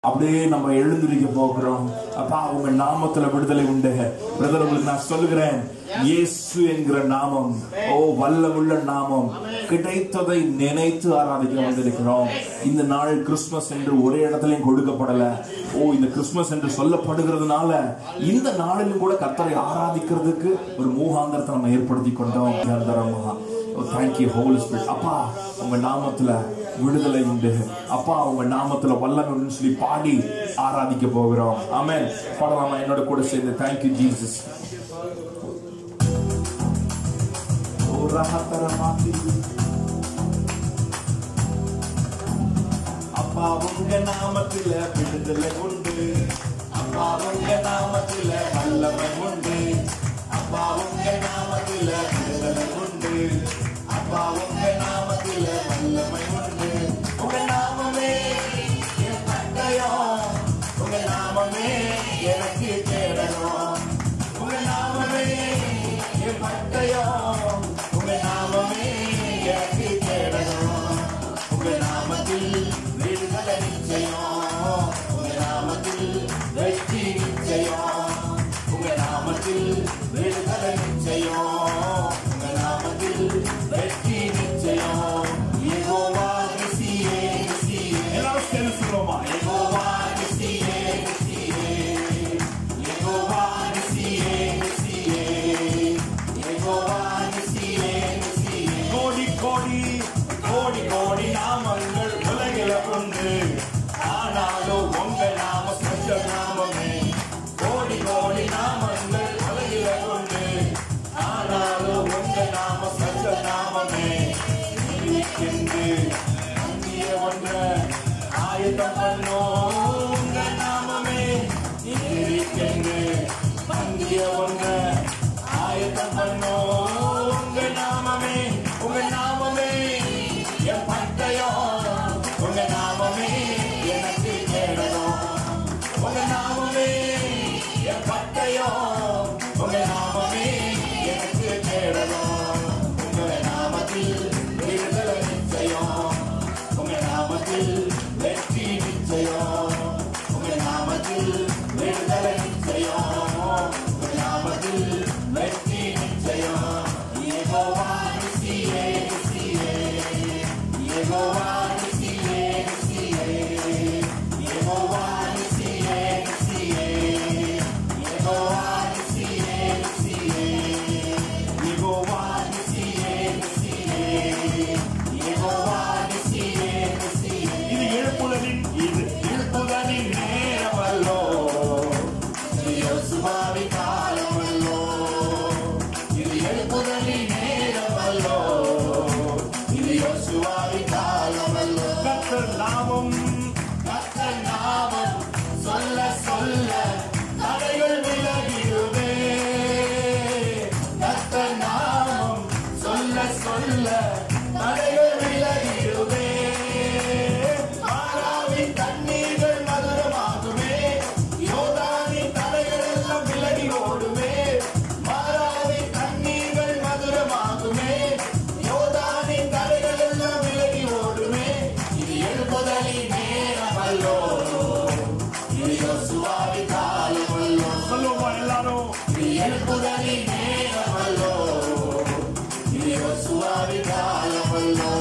அப்படியே நம்ம எழுந்திருக்க போகிறோம் அப்பா உங்க நாமத்துல விடுதலை உண்டு பிரதர் உங்களுக்கு நான் சொல்லுகிறேன் இயேசு என்கிற நாமம் ஓ வல்லமுள்ள நாமம் கிடைத்ததை நினைத்து ஆராதிக்க வந்திருக்கிறோம் இந்த நாள் கிறிஸ்துமஸ் என்று ஒரே இடத்துலயும் கொடுக்கப்படல ஓ இந்த கிறிஸ்துமஸ் என்று சொல்லப்படுகிறதுனால இந்த நாளிலும் கூட கர்த்தரை ஆராதிக்கிறதுக்கு ஒரு மூகாந்தரத்தை நம்ம ஏற்படுத்தி கொண்டோம் நிரந்தரமா தேங்க்யூ ஹோல் ஸ்பிரிட் அப்பா உங்க நாமத்துல விடுதலை உண்டு அப்பா உங்க நாமத்துல வல்லமை உண்டுன்னு சொல்லி பாடி ஆராதிக்க போகிறோம் ஆமென் பாடலாமா என்னோட கூட சேர்ந்து தேங்க்யூ ஜீசஸ் ஓ ரஹத்தரமாத்தி அப்பா உங்க நாமத்துல விடுதலை உண்டு அப்பா உங்க நாமத்துல வல்லமை உண்டு அப்பா உங்க நாமத்துல விடுதலை உண்டு அப்பா உங்க நாமத்துல வல்லமை உண்டு உங்க நாமமே என் பட்டயம் உங்க நாமமே எனக்கு தேடணும் உங்க நாமமே என் பட்டயம் உங்க நாமமே எனக்கு தேடணும் உங்க நாமத்தில் விடுதலை நிச்சயம் உங்க நாமத்தில் வெற்றி நிச்சயம் உங்க நாமத்தில் விடுதலை நிச்சயம் உங்க நாமத்தில் வெற்றி நிச்சயம் யெகோவா நிசியே நிசியே எல்லாரும் சேர்ந்து சொல்லுவோமா யெகோவா நிசியே நிசியே யெகோவா நிசியே நிசியே யெகோவா நிசியே நிசியே கோடி கோடி கோடி கோடி நாமங்கள் உலகில உண்டு ஆனாலும் உங்க நாம சஞ்ச நாமமே கோடி கோடி நாமங்கள் உலகில உண்டு ஆனாலும் உங்க நாம சஞ்ச நாமமே என்று அந்திய ஒன்ற ஆயுதம் பண்ணோம் உங்க நாமமே என்று அந்திய ஒன்ற ஆயுதம் பண்ணோம் உங்க நாமமே உங்க நாமமே என் பட்டயம் உங்க நாமமே எனக்கு தேடணும் உங்க நாமமே என் பட்டயம் உங்க நாமமே எனக்கு தேடணும் உங்க நாமத்தில் விடுதலை நிச்சயம் உங்க நாமத்தில் வெற்றி நிச்சயம் உங்க நாமத்தில் விடுதலை நிச்சயம் உங்க நாமத்தில் வெற்றி நிச்சயம் யெகோவா நிசியே நிசியே யெகோவா நிசியே நிசியே யெகோவா நிசியே நிசியே யெகோவா நிசியே நிசியே யெகோவா நிசியே நிசியே யெகோவா நிசியே நிசியே இது எழுப்புதலின் இது எழுப்புதலின் நேரமல்லோ இது யோசுவாவி காலமல்லோ இது எழுப்புதலின் நேரமல்லோ இது யோசுவாவி காலமல்லோ கர்த்தர் நாமம் கர்த்தர் நாமம் சொல்ல சொல்ல தடைகள் விலகிடுவே கர்த்தர் நாமம் சொல்ல சொல்ல தடைகள் விலகிடுவே மாறாவின் தண்ணீர்கள் மதுரமாகுமே யோதானின் தடைகள் எல்லாம் விலகி ஓடுமே மாறாவின் தண்ணீர்கள் மதுரமாகுமே யோதானின் தடைகள் எல்லாம் விலகி ஓடுமே இது எழுப்புதலின் நேரமல்லோ இது யோசுவாவி காலமல்லோ சொல்லுவோம் எல்லாரும் இது எழுப்புதலின் நேரமல்லோ இது யோசுவாவி காலமல்லோ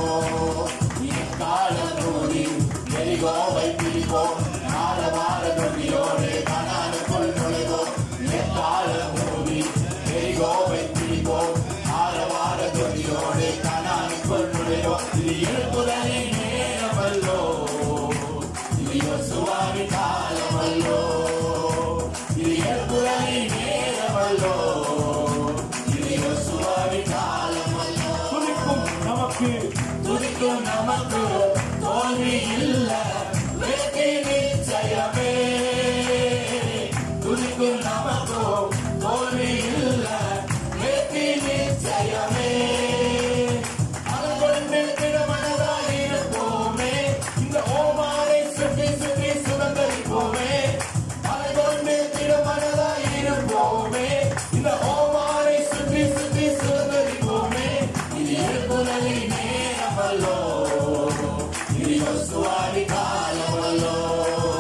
காலம் கூடி எரிகோவை பிடிப்போம் நாட வார தொழியோடு கனானுக்குள் நுழைவோம் எக்காலம் கூடி எரிகோவை பிடிப்போம் ஆற வார தொழியோடு கனானுக்குள் நுழைவோம் இது எழுப்புதலின் நேரமல்லோ இது யோசுவாவி காலமல்லோ இது எழுப்புதலின் நேரமல்லோ இது யோசுவாவி காலமல்லோ துதிக்கும் நமக்கு துதிக்கும் நமக்கு தோல்வி இல்ல வெற்றி நிச்சயமே துதிக்கும் நமக்கு தோல்வி இல்ல வெற்றி நிச்சயமே அதை கொண்டு திடமனதாக இருப்போமே இந்த ஓமாரை சுற்றி சுற்றி சுதந்திரிப்போமே அதை கொண்டு திடமனதாக இருப்போமே இந்த ஓமாரை சுற்றி சுற்றி சுதந்திரிப்போமே இது எழுப்புதலின் நேரமல்லோ இது யோசுவாவி காலமல்லோ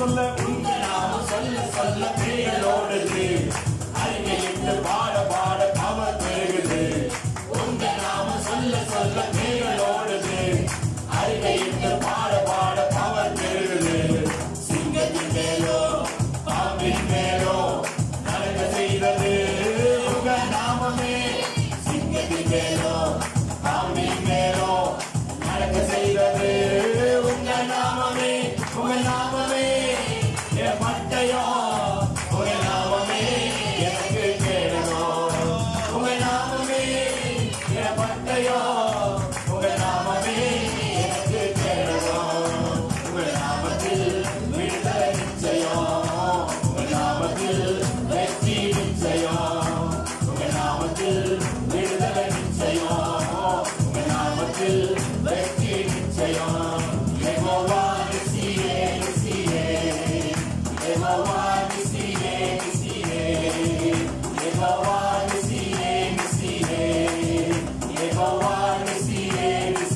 சொல்ல உங்க நாமம் சொல்ல சொல்ல பேரோடுது அறிக்கையிட்டு பாட பாட பவர் பெருகுது உங்க நாமம் சொல்ல சொல்ல பேரோடுது அறிக்கையிட்டு பாட பாட பவர் பெருகுது சிங்கத்தின் மேலோ பாம்பின் மேலோ நடக்க செய்தது உங்க நாமமே சிங்கத்தின் மேலோ பாம்பின் மேலோ நடக்க செய்தது உங்க நாமமே உங்க நாமமே என் பட்டயம் உங்க நாமமே எனக்கு கேடணும் உங்க நாமமே என் பட்டயம் உங்க நாமமே எனக்கு கேடணும் உங்க நாமத்தில் விடுதலை நிச்சயம் உங்க நாமத்தில் வெற்றி நிச்சயம் உங்க நாமத்தில் விடுதலை நிச்சயம் உங்க நாமத்தில் வெற்றி நிச்சயம் யெகோவா நிசியே நிசியே யெகோவா நிசியே நிசியே யெகோவா நிசியே நிசியே யெகோவா நிசியே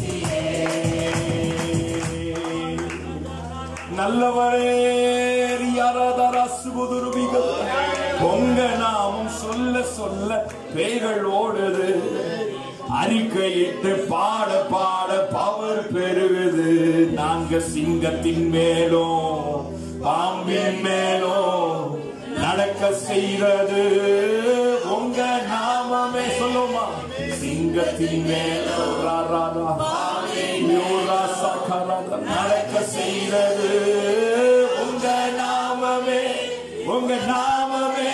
நிசியே நல்லவரே யாராதாரா சுபதுருவிகள் உங்க நாமம் சொல்ல சொல்ல பேய்கள் ஓடுது அறிக்கையிட்டு பாட பாட பவர் பெருகுது நாங்க சிங்கத்தின் மேலும் பாம்பின் மேலும் நடக்க செய்வது உங்க நாமமே சொல்லுமா சிங்கத்தின் மேலோ ராராரா யோரா சகரத நடக்க செய்தது உங்க நாமமே உங்க நாமமே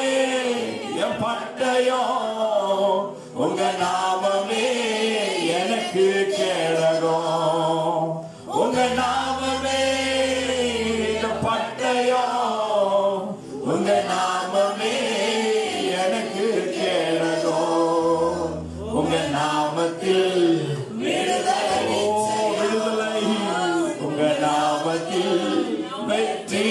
என் பட்டயம் உங்க நாமமே எனக்கு கேடகம் உங்க நாமமே என் பட்டயம் உங்க நாமமே எனக்கு கேடகம் உங்க நாமத்தில் ஓ, விடுதலை உங்க நாமத்தில் வெற்றி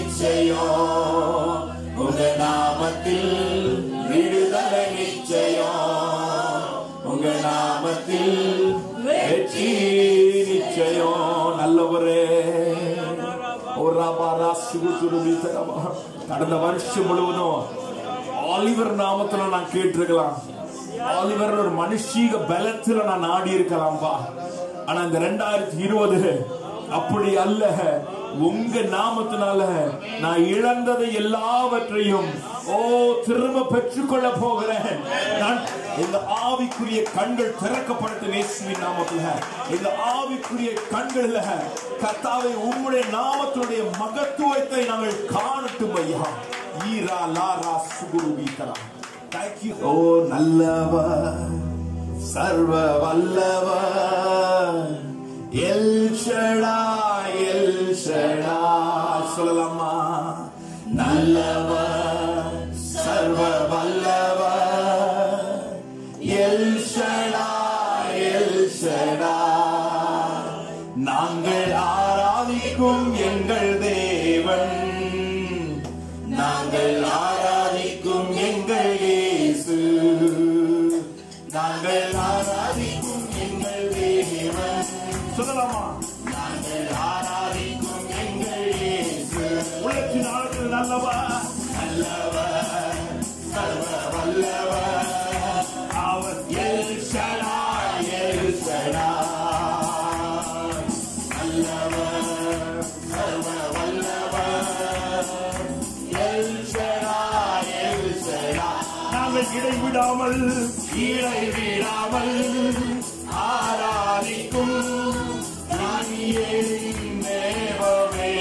நிச்சயம் உங்க நாமத்தில் விடுதலை நிச்சயம் உங்க நாமத்தில் வெற்றி நிச்சயம் நல்லவரே ஒரு ராபாரா சுகுதுருவி தரமா கடந்த வருஷம் முழுவதும் ஆலிவர் நாமத்துல நான் கேட்டிருக்கலாம் ஆலிவர் ஒரு மனுஷீக பலத்துல நான் நாடி இருக்கலாம்பா ஆனா இந்த ரெண்டாயிரத்தி இருபது அப்படி அல்ல உங்க நாமத்தினால நான் இழந்ததை எல்லாவற்றையும் ஓ திரும்ப பெற்றுக்கொள்ள போகிறேன் நான் இந்த ஆவிக்குரிய கண்கள் திறக்கப்படட்டும் இயேசுவின் நாமத்துல இந்த ஆவிக்குரிய கண்கள்ல கத்தாவை உம்முடைய நாமத்தினுடைய மகத்துவத்தை நாங்கள் காணட்டும் ஐயா ஈரா லாரா சுகுருபீதரா தேங்க்யூ ஓ நல்லவர் சர்வ வல்லவர் எல் ஷடாய் எல் ஷடாய் சொல்லலாமா நல்லவர் சர்வ வல்லவர் எல் ஷடாய் எல் ஷடாய் நாங்கள் ஆராதிக்கும் எங்கள் தேவன் நாங்கள் ஆராதிக்கும் எங்கள் இயேசு நாங்கள் ஆராதிக்கும் எங்கள் தேவன் சொல்லலாமா நாங்கள் ஆராதிக்கும் எங்கள் இயேசு உலகின் ஆளுநர் நல்லவா நல்லவர் சர்வ வல்லவர் அவர் எல் ஷடாய் எல் ஷடாய் நல்லவர் சர்வ வல்லவர் எல் ஷடாய் எல் ஷடாய் நாங்கள் இடைவிடாமல் இடைவிடாமல் ஆராதிக்கும் தானியேலின் தேவமே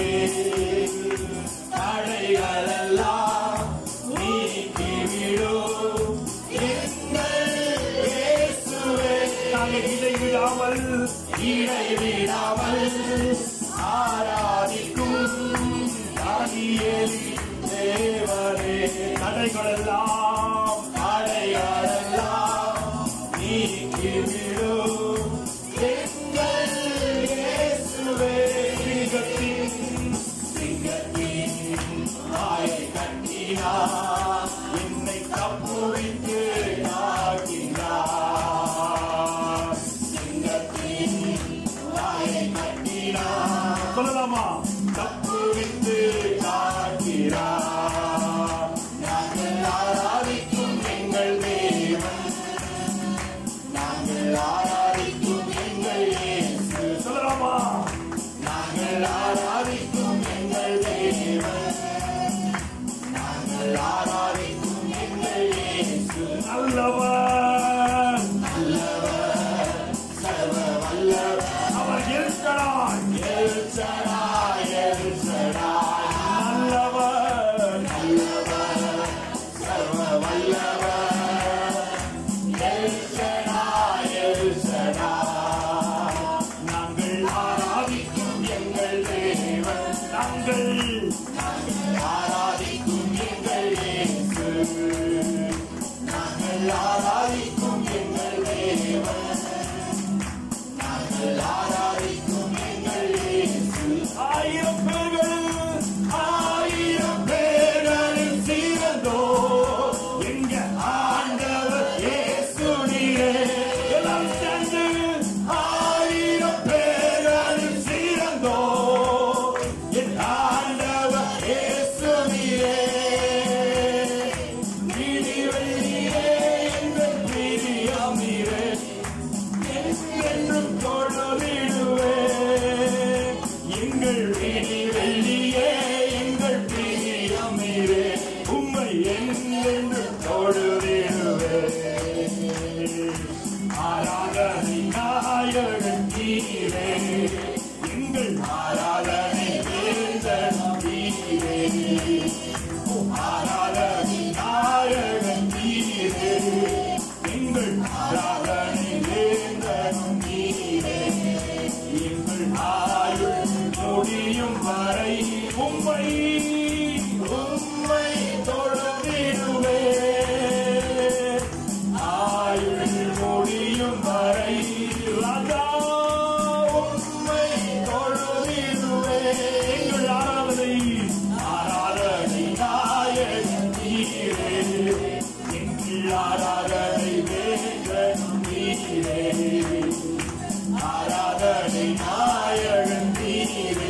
தடைகளெல்லாம் நீக்கிவிடும் எங்கள் இயேசுவே. நாங்கள் இடைவிடாமல் இடைவிடாமல் ஆராதிக்கும் தானியேலின் தேவனே தடைகளெல்லாம் தடைகளெல்லாம் நீக்கிவிடும் எங்கள் இயேசுவே. சிங்கத்தின் சிங்கத்தின் வாயை கட்டினார் என்னை தப்புவித்து காக்கினார் சிங்கத்தின் வாயை கட்டினார் சொல்லலாமா தப்புவித்து நாயகன் நீரே எங்கள் ஆராதனை வேந்தன் நீரே ஆராதனை நாயகன் நீரே எங்கள் ஆராதனை வேந்தனும் நீரே எங்கள் ஆயுள் முடியும் வரை உம்மை உம்மை தொழுதிடுவே ஆயுள் முடியும் வரை ராஜா உம்மை தொழுதிடுவே எங்கள் ஆராதனை ஆராதனை நாயகன் நீரே எங்கள் ஆராதனை வேந்தனும் நீரே ஆராதனை நாயகன் நீரே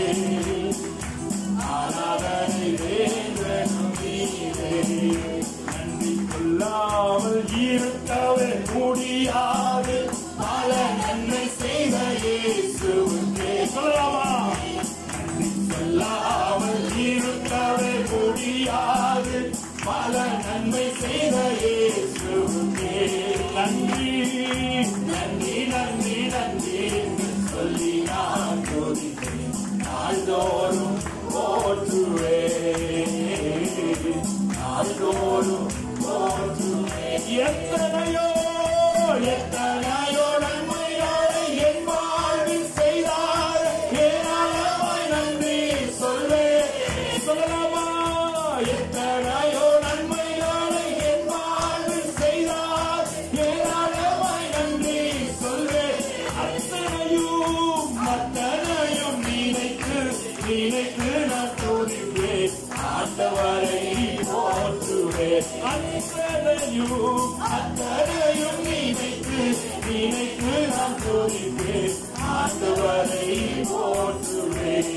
ஆராதனை வேந்தனும் நீரே நன்றி கொள்ளாமல் இருக்கவே முடியாது பல நன்மை செய்த இயேசுவுக்கே சொல்லலாமா நன்றி சொல்லாமல் இருக்கவே முடியாது பல நன்மை செய்த இயேசுவுக்கே நன்றி நன்றி நன்றி நன்றி என்று சொல்லி நான் துதிப்பேன் நாள்தோறும் போற்றுவே நாள்தோறும் போற்றுவே எத்தனையோ எத்தனையோ நன்மைகளை என் வாழ்வில் செய்தார் ஏராளமாய் நன்றி சொல்வே சொல்லலாமா எத்தனையோ நன்மைகளை என் வாழ்வில் செய்தார் ஏராளமாய் நன்றி சொல்வே அத்தனையும் அத்தனையும் நினைத்து நினைத்து நான் துடிப்பேன் ஆண்டவரை போற்றுவேன் அத்தனையும் அத்தனையும் நினைத்து நினைத்து நான் துடிப்பேன் ஆண்டவரை போற்றுவேன்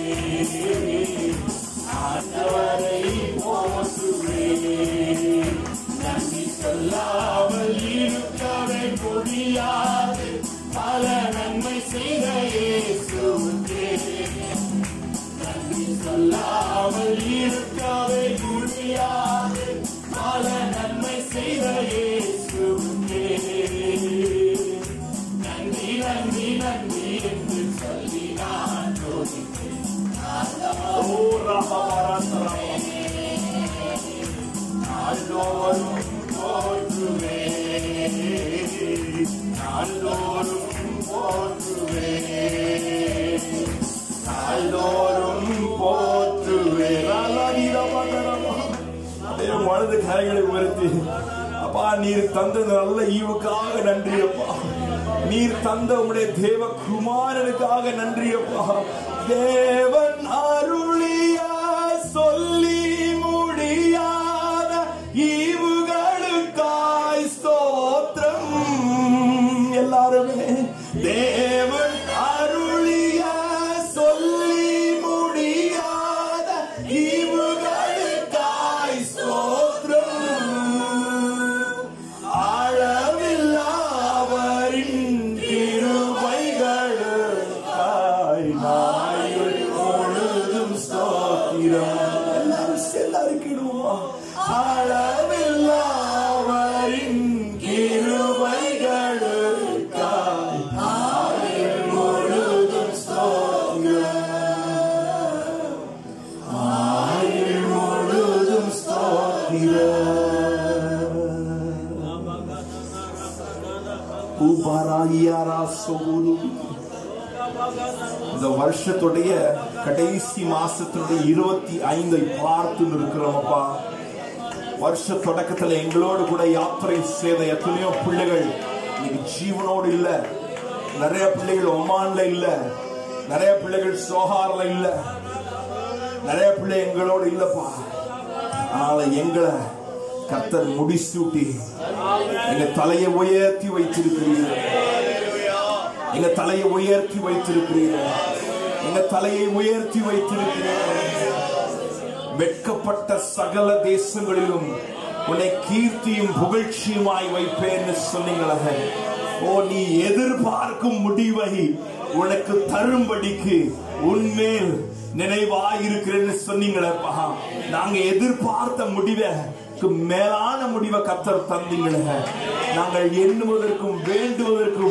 ஆண்டவரை போற்றுவேன் நன்றி சொல்லாமல் இருக்கவே முடியாது பல நன்மை செய்த இயேசுவுக்கே நன்றி சொல்லாமல் இருக்கவே முடியாது பல நன்மை செய்த இயேசுவுக்கே நன்றி நன்றி நன்றி என்று சொல்லி நான் ஜோதிப்பேன் ஓ ரஹமரசரம நாள்தோறும் போற்றுவே நாள்தோறும் போற்றுவே நாள்தோறும் போற்றுவே தேவன் வலது கரைகளை உயர்த்தி அப்பா நீர் தந்த இந்த நல்ல ஈவுக்காக நன்றி அப்பா நீர் தந்த உம்முடைய தேவ குமாரனுக்காக நன்றி அப்பா தேவன் அருளிய சொல்லி முடியாத ஈவுகளுக்காய் ஸ்தோத்திரம் எல்லாருமே தேவன் அருளிய சொல்லி முடியாத ஈவுகளுக்காய் ஸ்தோத்திரம் ஆழமில்லாவரின் திருவைகளுக்காய் நாயுள் முழுதும் ஸ்தோத்திரம் எல்லாரும் செல்லாருக்கிடுவோம் ஆழமில்லாவரின் கிருபைகளுக்காய் ஆயுள் முழுதும் ஸ்தோத்திரம் ஆயுள் முழுதும் ஸ்தோத்திரம் உபராயியாரா சொகுரு. இந்த வருஷத்துடைய கடைசி மாசத்தினுடைய இருபத்தி ஐந்தை பார்த்து இருக்கிறோமப்பா வருஷ தொடக்கத்துல எங்களோடு கூட யாத்திரை செய்த எத்தனையோ பிள்ளைகள் இன்னைக்கு ஜீவனோடு இல்ல நிறைய பிள்ளைகள் ஒமான்ல இல்ல நிறைய பிள்ளைகள் சோஹார்ல இல்ல நிறைய பிள்ளை எங்களோடு இல்லப்பா அதனால எங்களை கர்த்தர் முடிசூட்டி எங்க தலையை உயர்த்தி வைத்திருக்கிறீர்கள் எங்க தலையை உயர்த்தி வைத்திருக்கிறீர்கள் எங்க தலையை உயர்த்தி வைத்திருக்கிறீர்கள் வெட்கப்பட்ட சகல தேசங்களிலும் உன்னை கீர்த்தியும் புகழ்ச்சியுமாய் வைப்பேன்னு சொன்னீங்களே ஓ நீ எதிர்பார்க்கும் முடிவை உனக்கு தரும்படிக்கு உன்மேல் நினைவாயிருக்கிறேன்னு சொன்னீங்களேப்பா நாங்க எதிர்பார்த்த முடிவை மேலான முடிவை கத்தர் தந்தீங்களே நாங்கள் எண்ணுவதற்கும் வேண்டுவதற்கும்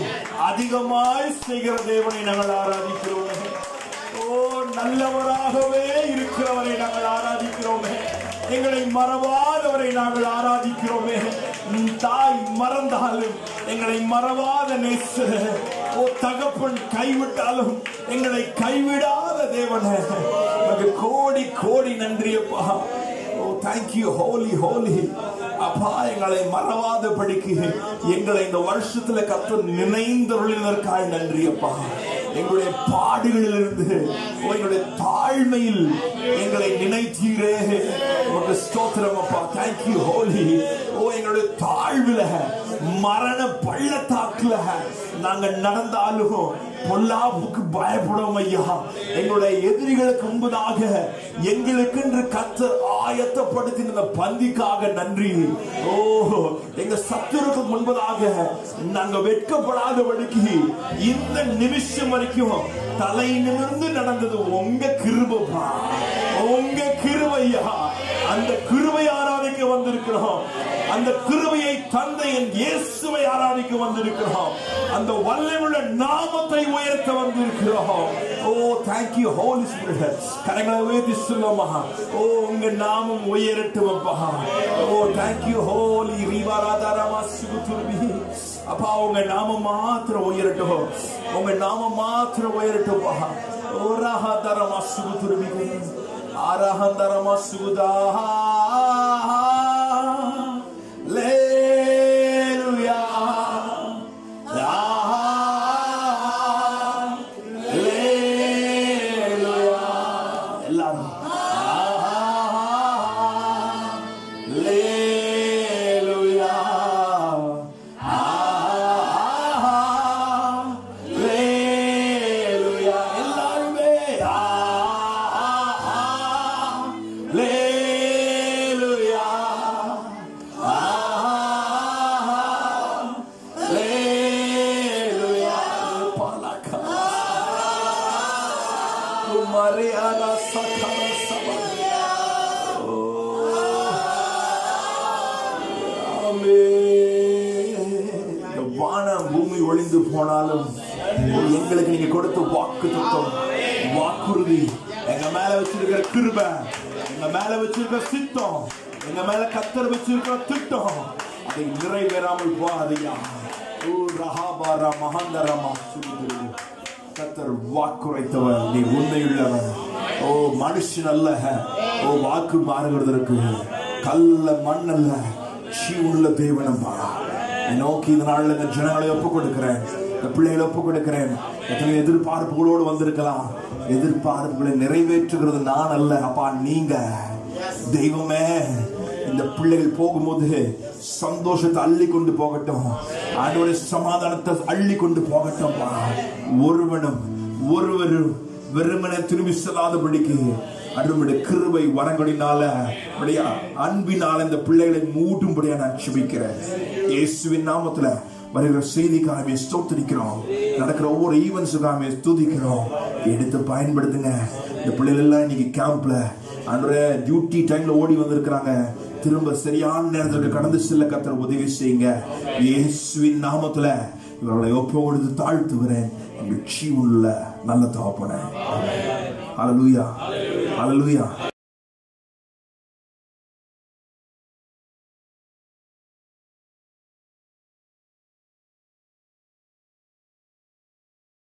அதிகமாய் செய்கிற தேவனை நாங்கள் ஆராதிக்கிறோமே ஓ நல்லவராகவே இருக்கிறவரை நாங்கள் ஆராதிக்கிறோமே எங்களை மறவாதவரை நாங்கள் ஆராதிக்கிறோமே உம் தாய் மறந்தாலும் எங்களை மறவாத நேச ஓ தகப்பன் கைவிட்டாலும் எங்களை கைவிடாத தேவனே உமக்கு கோடி கோடி நன்றியப்பா ஓ தேங்க்யூ ஹோலி ஹோலி அப்பா எங்களை மறவாதபடிக்கு எங்களை இந்த வருஷத்துல கத்த நினைந்தருளினதற்காக நன்றி அப்பா எங்களுடைய பாடுகளிலிருந்து ஓ, எங்களுடைய தாழ்மையில் எங்களை நினைத்தீரே உமக்கு ஸ்தோத்திரம் அப்பா தேங்க்யூ ஹோலி ஓ எங்களுடைய தாழ்வுல மரண பள்ளத்தாக்குல நாங்க நடந்தாலும் பொல்லாப்புக்கு பயப்படும் ஐயா எங்களுடைய எதிரிகளுக்கு முன்பதாக எங்களுக்கு என்று கத்தர் ஆயத்தப்படுத்தின இந்த பந்திக்காக நன்றி ஓ எங்க சத்துருக்கு முன்பதாக நாங்க வெட்கப்படாதபடிக்கு இந்த நிமிஷம் வரைக்கும் தலை நிமிர்ந்து நடந்தது உங்க கிருபப்பா உங்க கிருபையா அந்த கிருபை ஆராதிக்க வந்திருக்கிறோம் அந்த கிருபையை தந்தையின் இயேசுவை ஆராதிக்க வந்திருக்கிறோம் அந்த வல்லமுள்ள நாமத்தை உயர்த்த வந்திருக்கிறோம் oh thank you Holy Spirit கரங்களை உயர்த்தி சொல்லுமா ஓ உங்க நாமம் உயரட்டும் அப்பா ஓ தேங்க் யூ ஹோலி ரீவாராதாரமா சுகுதுருபி அப்பா உங்க நாமம் மாத்திரம் உயரட்டும் உங்க நாமம் மாத்திரம் உயரட்டும் அப்பா ஓ ராஹாதாரமா சுகுதுருபி ஆராஹந்தரமா சுகுதா Alleluia. Alleluia. எல்லாரும் Alleluia. Alleluia. எல்லாருமே Alleluia. Alleluia. Palaka. Mariana Sakara Sabaya. இந்த வானம் பூமி ஒளிந்து போனாலும் எங்களுக்கு நீங்க கொடுத்த வாக்கு தத்துவம் வாக்குறுதி எங்க மேல வச்சிருக்கிற கிருபை எங்க மேல வச்சிருக்கிற சித்தம் எங்க மேல கத்தர் வச்சிருக்கிற திட்டம் அதை நிறைவேறாமல் போகாதையா ஓ ரஹாபாரா மகாந்தரமா சுருகுரு கத்தர் வாக்குரைத்தவர் நீ உண்மையுள்ளவர் ஓ மனுஷன் அல்ல ஓ வாக்கு மாறுகிறதற்கு கல்ல மண் அல்ல உள்ள தேவனம்பா நீ நோக்கி இந்த நாள்ல இந்த ஜனங்களை ஒப்பு கொடுக்கிறேன் இந்த பிள்ளைகளை ஒப்பு கொடுக்கிறேன் எத்தனை எதிர்பார்ப்புகளோடு வந்திருக்கலாம் எதிர்பார்ப்புகளை நிறைவேற்றுகிறது நான் அல்ல அப்பா நீங்க தெய்வமே இந்த பிள்ளைகள் போகும்போது சந்தோஷத்தை அள்ளி கொண்டு போகட்டும் ஆண்டோட சமாதானத்தை அள்ளி கொண்டு போகட்டும் ஒருவனும் ஒருவரும் வெறுமனே திரும்பி செல்லாதபடிக்கு அன்றுடைய கிருபை வரங்களினால உடைய அன்பினால இந்த பிள்ளைகளை மூட்டும்படியா நான் சுபிக்கிறேன் இயேசுவின் நாமத்துல வருகிற செய்திக்காகவே ஸ்தோத்திரிக்கிறோம் நடக்கிற ஒவ்வொரு ஈவெண்ட்ஸுக்காகவே ஸ்துதிக்கிறோம் எடுத்து பயன்படுத்துங்க இந்த பிள்ளைகள் எல்லாம் இன்னைக்கு கேம்ப்ல அன்றைய டியூட்டி டைம்ல ஓடி வந்திருக்கிறாங்க திரும்ப சரியான நேரத்துக்கு கடந்து செல்ல கத்தர் உதவி செய்யுங்க இயேசுவின் நாமத்துல இவர்களை ஒப்பு கொடுத்து தாழ்த்துகிறேன் எங்கள் ஜீவனுள்ள நல்ல தகப்பன அலலுயா அலலுயா